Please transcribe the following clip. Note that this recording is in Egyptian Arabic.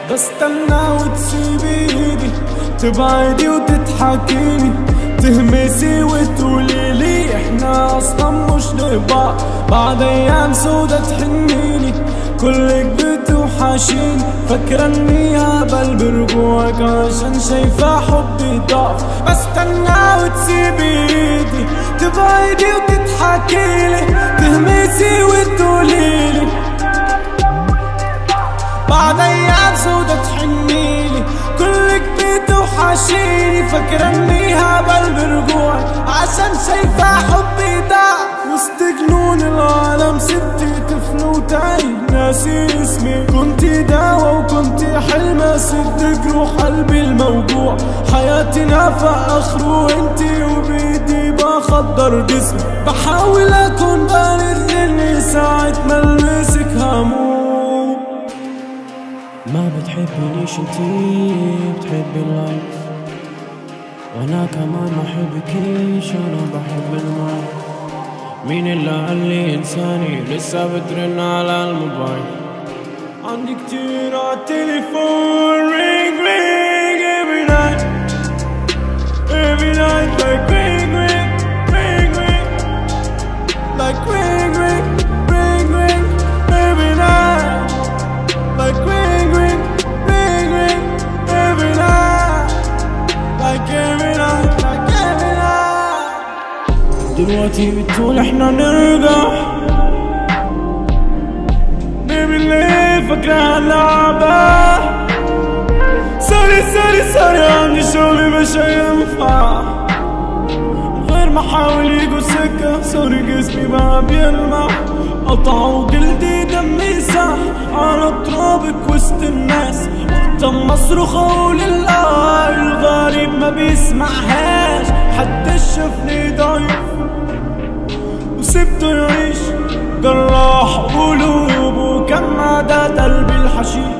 بستنى وتسيبي ايدي تبعدي وتضحكيلي تهمسي وتقولي لي احنا اصلا مش لبعض بعد ايام سودا تحنيلي كلك بتوحشيني فاكرة اني هبل برجوعك عشان شايفة حبي ضعف بستنى وتسيبي ايدي تبعدي وتضحكيلي تهمسي وتقوليلي بعد ايام سودا تحنيلي كلك بتوحشيني فاكرة اني هبل برجوعك عشان شايفة حبي ضعف وسط جنون العالم سبتي طفل وتعي ناسي اسمي كنتي دوا وكنتي حلم اسد جروح قلبي الموجوع حياتي نافع اخره انتي وبيدي بخدر جسمي بحاول اكون بارد اني ساعة ما المسك هموت ما بتحبنيش انتي بتحبي اللايف وانا كمان ما احبكيش انا بحب المايك مين اللي قال لي انساني لسه بترن على الموبايل عندي كتير عالتليفون رينج رينج every night every night like ring ring ring ring like ring ring ring ring every night like ring ring ring ring every night like every night like every night دلوقتي بتقول احنا نرجع بيبي ليه فاكرة لعبة سوري سوري سوري عندي شغلي مش هينفع غير ما احاول يجوا سكة سوري جسمي بقى بيلمع قطعوا جلدي دمي ساح على ترابك وسط الناس وقت ما اصرخ اقول لله الغريب ما بيسمعهاش حد شافني ضعيف وسبته يعيش جراح قلوب وكان عدد قلبي الحشيش